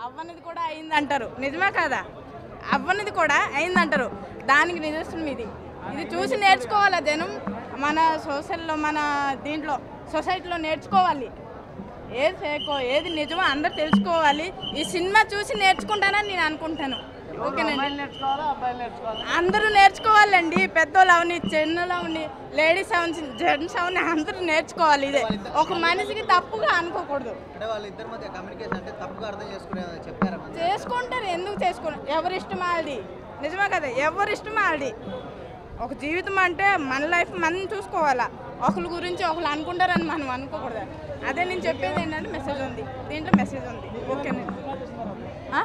అవ్వనిది కూడా అయిందంటారు నిజమే కదా అవ్వనిది కూడా అయిందంటారు దానికి నిదర్శనం ఇది ఇది చూసి నేర్చుకోవాలి జనం మన సోషల్లో మన దీంట్లో సొసైటీలో నేర్చుకోవాలి ఏది ఫేకో ఏది నిజమో అందరు తెలుసుకోవాలి ఈ సినిమా చూసి నేర్చుకుంటానని నేను అనుకుంటాను ఓకేనండి నేర్చుకోవాలా అబ్బాయిలు నేర్చుకోవాలా అందరూ నేర్చుకోవాలండి పెద్దోళ్ళు అవని చిన్నలు అవని లేడీస్ అవని జెంట్స్ అవని అందరూ నేర్చుకోవాలి ఇదే ఒక మనిషికి తప్పుగా అనుకోకూడదు అంటే వాళ్ళిద్దరి మధ్య కమ్యూనికేషన్ అంటే తప్పుగా అర్థం చేసుకునే చెప్పారా చేసుకుంటారు ఎందుకు చేసుకోరు ఎవరి ఇష్టం వాళ్ళది నిజమే కదా ఎవరి ఇష్టం వాళ్ళది ఒక జీవితం అంటే మన లైఫ్ మనం చూసుకోవాలా ఒకరి గురించి ఒకరు అనుకుంటారని మనం అనుకోకూడదు అదే నేను చెప్పేది ఏంటంటే మెసేజ్ ఉంది దీంట్లో మెసేజ్ ఉంది ఓకేనండి ఆ?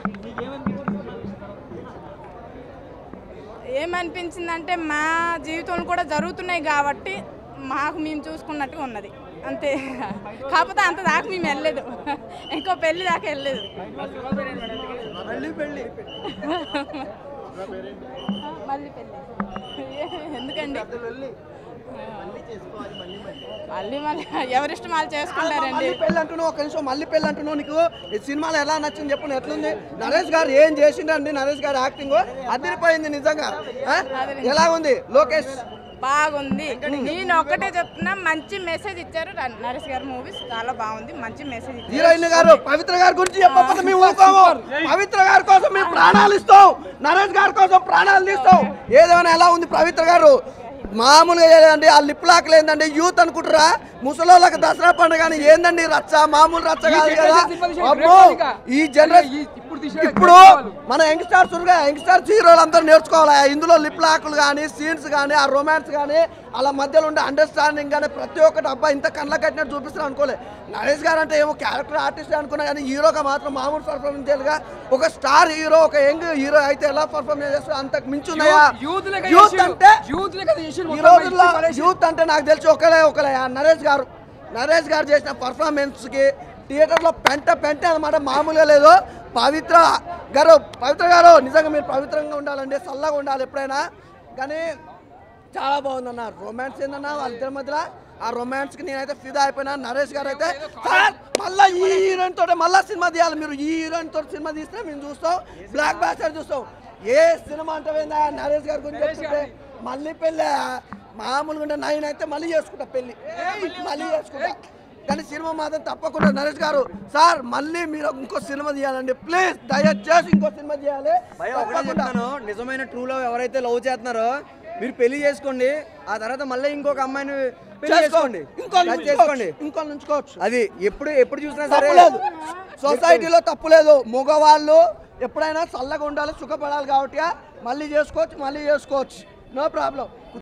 ఏమనిపించిందంటే మా జీవితంలో కూడా జరుగుతున్నాయి కాబట్టి మాకు మేము చూసుకున్నట్టుగా ఉన్నది అంతే కాకపోతే అంత దాకా మేము వెళ్ళలేదు ఇంకో పెళ్లి దాకా వెళ్ళలేదు మళ్ళీ పెళ్ళి మళ్ళీ పెళ్ళి ఎందుకండి వెళ్ళి మళ్ళీ చేసుకోవాలి మళ్ళీ మళ్ళీ మళ్ళీ మళ్ళీ ఎవరిష్టం వాళ్ళు చేసుకుంటారండి మళ్ళీ పెళ్ళి అంటున్నావు ఒక నిమిషం మళ్ళీ పెళ్ళి అంటున్నావు నీకు ఈ సినిమాలో ఎలా నచ్చింది చెప్పు నువ్వు ఎట్లుంది నరేష్ గారు ఏం చేసిండండి నరేష్ గారు యాక్టింగ్ అదిరిపోయింది నిజంగా ఆ? ఎలా ఉంది లోకేష్ బాగుంది నేను ఒక్కటే చెప్తున్నా మంచి మెసేజ్ ఇచ్చారు ర- నరేష్ గారి మూవీస్ చాలా బాగుంది మంచి మెసేజ్ ఇచ్చారు హీరోయిన్ గారు పవిత్ర గారి గురించి చెప్పకపోతే మేము ఊరుకోము పవిత్ర గారి కోసం మేము ప్రాణాలు ఇస్తాం నరేష్ గారి కోసం ప్రాణాలు తీస్తాం ఏదేమైనా ఎలా ఉంది పవిత్ర గారు మామూలుగా ఏదండి ఆ లిప్ లాక్లు ఏందండి యూత్ అనుకుంటారా ముసలోళ్ళకి దసరా పండుగ కానీ ఏందండి రచ్చ మామూలు రచ్చ కాదు కదా అబ్బో ఈ జనరేషన్ ఇప్పుడు మన యంగ్స్టార్స్ యంగ్స్టార్స్ హీరోలు అందరూ నేర్చుకోవాలి ఇందులో లిప్ లాక్లు కానీ సీన్స్ కానీ ఆ రొమాన్స్ కానీ అలా మధ్యలో ఉండే అండర్స్టాండింగ్ కానీ ప్రతి ఒక్కటి అబ్బాయి ఇంత కళ్ళ కట్టినట్టు చూపిస్తారు అనుకోలే నరేష్ గారు అంటే ఏమో క్యారెక్టర్ ఆర్టిస్ట్ అనుకున్నా కానీ హీరోగా మాత్రం మామూలు పర్ఫార్మెన్స్ చేయగా ఒక స్టార్ హీరో ఒక యంగ్ హీరో అయితే ఎలా పర్ఫార్మెన్స్ చేస్తారు అంతకు మించి ఉన్నాయా యూత్ లెక్క యూత్ చేసిండు. అంటే యూత్ లెక్క చేసిండు ఈ మొత్తం రోజుల్లో ఇచ్చి పడేసి- యూత్ అంటే నాకు తెలిసి ఒకలే ఒకలే ఆ నరేష్ గారు నరేష్ గారు చేసిన పర్ఫార్మెన్స్కి థియేటర్లో పెంట పెంట అనమాట మామూలుగా లేదు పవిత్ర గారు పవిత్ర గారు నిజంగా మీరు పవిత్రంగా ఉండాలండి చల్లగా ఉండాలి ఎప్పుడైనా కానీ చాలా బాగుందన్న రొమాన్స్ ఏందన్న వాళ్ళిద్దరి మధ్యలో ఆ రొమాన్స్ కి నేనైతే ఫిదా అయిపోయినా నరేష్ గారు అయితే సార్ మళ్ళీ ఈ హీరోయిన్ తోటి మళ్ళీ సినిమా తీయాలి మీరు ఈ హీరోయిన్ తోటి సినిమా తీస్తే మేము చూస్తాం బ్లాక్ బాస్టర్ చూస్తాం ఏ సినిమా అంటే ఏందా నరేష్ గారి గురించి చెప్తుంటే మళ్ళీ పెళ్ళి మామూలుగా ఉంటే నైన్ అయితే మళ్ళీ చేసుకుంటా పెళ్ళి మళ్ళీ చేసుకుంటా కానీ సినిమా మాత్రం తప్పకుండా నరేష్ గారు సార్ మళ్ళీ మీరు ఇంకో సినిమా తీయాలండి ప్లీజ్ దయచేసి ఇంకో సినిమా తీయాలి భయ ఒకటే తప్పకుండా. చెప్తాను నిజమైన ట్రూ లవ్ ఎవరైతే లవ్ చేస్తున్నారో మీరు పెళ్లి చేసుకోండి ఆ తర్వాత మళ్ళీ ఇంకొక అమ్మాయిని పెళ్లి చేసుకోండి ఇంకో అది చేసుకోండి ఇంకో నుంచుకోవచ్చు అది ఎప్పుడు ఎప్పుడు చూసినా సరే తప్పులేదు సొసైటీలో తప్పులేదు మగవాళ్ళు ఎప్పుడైనా చల్లగా ఉండాలి సుఖపడాలి కాబట్టి మళ్ళీ చేసుకోవచ్చు మళ్ళీ చేసుకోవచ్చు నో ప్రాబ్లం